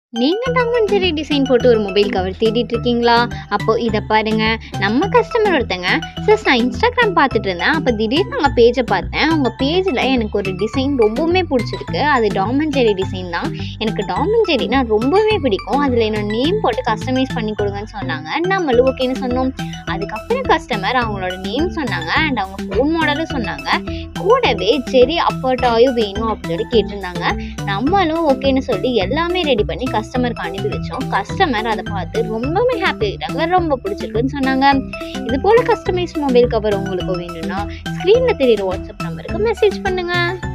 நீங்க Tom and Jerry design போட்டு ஒரு மொபைல் கவர் தேடிட்டு இருக்கீங்களா அப்போ இதை பாருங்க நம்ம கஸ்டமர் ஒருத்தங்க சிஸ் நான் இன்ஸ்டாகிராம் பார்த்துட்டு இருந்தேன் அப்போ திடீர்னு அவங்க பேஜை பார்த்தேன் அவங்க பேஜில் எனக்கு ஒரு டிசைன் ரொம்பவுமே பிடிச்சிருக்கு அது டாம் அண்ட் ஜெர்ரி டிசைன் தான் எனக்கு டாம் அண்ட் ஜெர்ரினா ரொம்பவே பிடிக்கும் அதில் என்னோட நேம் போட்டு கஸ்டமைஸ் பண்ணி கொடுங்கன்னு சொன்னாங்க நம்மளும் ஓகேன்னு சொன்னோம் அதுக்கப்புறம் கஸ்டமர் அவங்களோட நேம் சொன்னாங்க அண்ட் அவங்க ஃபோன் மாடலும் சொன்னாங்க கூடவே ஜெரி அப்பர்டாயும் வேணும் அப்படின்னு கேட்டிருந்தாங்க நம்மளும் ஓகேன்னு சொல்லி எல்லாமே ரெடி பண்ணி கஸ்டமருக்கு அனுப்பி வச்சோம் கஸ்டமர் அதை பார்த்து ரொம்பவே ஹாப்பி ஆகிட்டாங்க ரொம்ப பிடிச்சிருக்குன்னு சொன்னாங்க இது போல் கஸ்டமைஸ் மொபைல் கவர் உங்களுக்கு வேணும்னா ஸ்க்ரீனில் தெரியுற வாட்ஸ்அப் நம்பருக்கு மெசேஜ் பண்ணுங்கள்